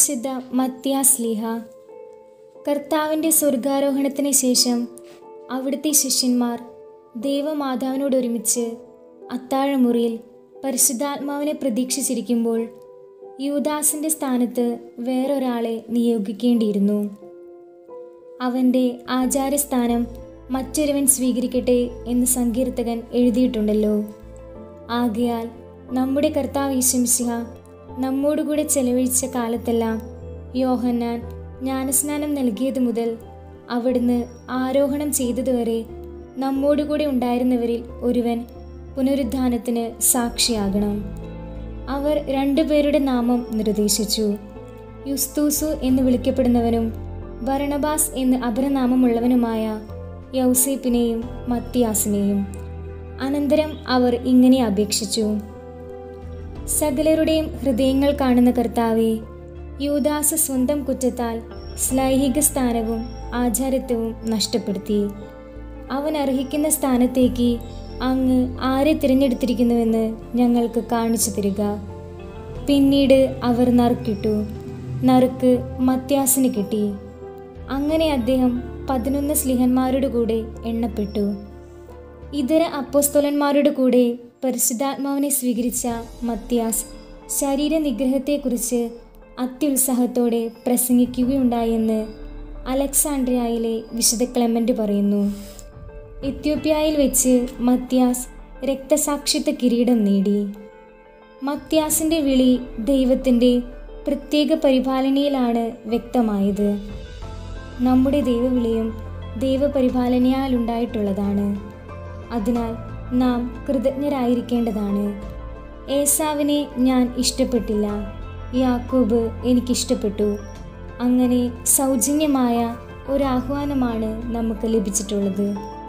വിശുദ്ധ മത്യാസ്ലിഹ കർത്താവിൻ്റെ സ്വർഗാരോഹണത്തിന് ശേഷം അവിടുത്തെ ശിഷ്യന്മാർ ദേവമാതാവിനോടൊരുമിച്ച് അത്താഴമുറിയിൽ പരിശുദ്ധാത്മാവിനെ പ്രതീക്ഷിച്ചിരിക്കുമ്പോൾ യൂദാസിൻ്റെ സ്ഥാനത്ത് വേറൊരാളെ നിയോഗിക്കേണ്ടിയിരുന്നു അവൻ്റെ ആചാര്യസ്ഥാനം മറ്റൊരുവൻ സ്വീകരിക്കട്ടെ എന്ന് സങ്കീർത്തകൻ എഴുതിയിട്ടുണ്ടല്ലോ ആകയാൽ നമ്മുടെ കർത്താവ് ഈശംസിഹ നമ്മോടുകൂടെ ചെലവഴിച്ച കാലത്തെല്ലാം യോഹന്നാൻ ജ്ഞാനസ്നാനം നൽകിയത് മുതൽ അവിടുന്ന് ആരോഹണം ചെയ്തതുവരെ നമ്മോടുകൂടെ ഉണ്ടായിരുന്നവരിൽ ഒരുവൻ പുനരുദ്ധാനത്തിന് സാക്ഷിയാകണം അവർ രണ്ടുപേരുടെ നാമം നിർദ്ദേശിച്ചു യുസ്തൂസു എന്ന് വിളിക്കപ്പെടുന്നവനും ഭരണബാസ് എന്ന് അപരനാമമുള്ളവനുമായ യൗസേപ്പിനെയും മത്തിയാസിനെയും അനന്തരം അവർ ഇങ്ങനെ അപേക്ഷിച്ചു സകലരുടെയും ഹൃദയങ്ങൾ കാണുന്ന കർത്താവെ യൂദാസ് സ്വന്തം കുറ്റത്താൽ ശ്ലൈഹിക സ്ഥാനവും ആചാരത്വവും നഷ്ടപ്പെടുത്തി അവൻ അർഹിക്കുന്ന സ്ഥാനത്തേക്ക് അങ്ങ് ആരെ തിരഞ്ഞെടുത്തിരിക്കുന്നുവെന്ന് ഞങ്ങൾക്ക് കാണിച്ചു തരിക പിന്നീട് അവർ നറുക്കിട്ടു നറുക്ക് മത്യാസിന് കിട്ടി അങ്ങനെ അദ്ദേഹം പതിനൊന്ന് സ്ലിഹന്മാരുടെ കൂടെ എണ്ണപ്പെട്ടു ഇതര അപ്പോസ്തോലന്മാരുടെ കൂടെ പരിശുദ്ധാത്മാവിനെ സ്വീകരിച്ച മത്യാസ് ശരീരനിഗ്രഹത്തെക്കുറിച്ച് അത്യുത്സാഹത്തോടെ പ്രസംഗിക്കുകയുണ്ടായെന്ന് അലക്സാണ്ട്രിയയിലെ വിശുദ്ധ ക്ലെമന്റ് പറയുന്നു എത്യോപ്യയിൽ വെച്ച് മത്യാസ് രക്തസാക്ഷിത്വ കിരീടം നേടി മത്യാസിൻ്റെ വിളി ദൈവത്തിൻ്റെ പ്രത്യേക പരിപാലനയിലാണ് വ്യക്തമായത് നമ്മുടെ ദൈവവിളിയും ദൈവപരിപാലനയാൽ ഉണ്ടായിട്ടുള്ളതാണ് അതിനാൽ നാം കൃതജ്ഞരായിരിക്കേണ്ടതാണ് ഏസാവിനെ ഞാൻ ഇഷ്ടപ്പെട്ടില്ല യാക്കോബ് എനിക്കിഷ്ടപ്പെട്ടു അങ്ങനെ സൗജന്യമായ ഒരു ആഹ്വാനമാണ് നമുക്ക് ലഭിച്ചിട്ടുള്ളത്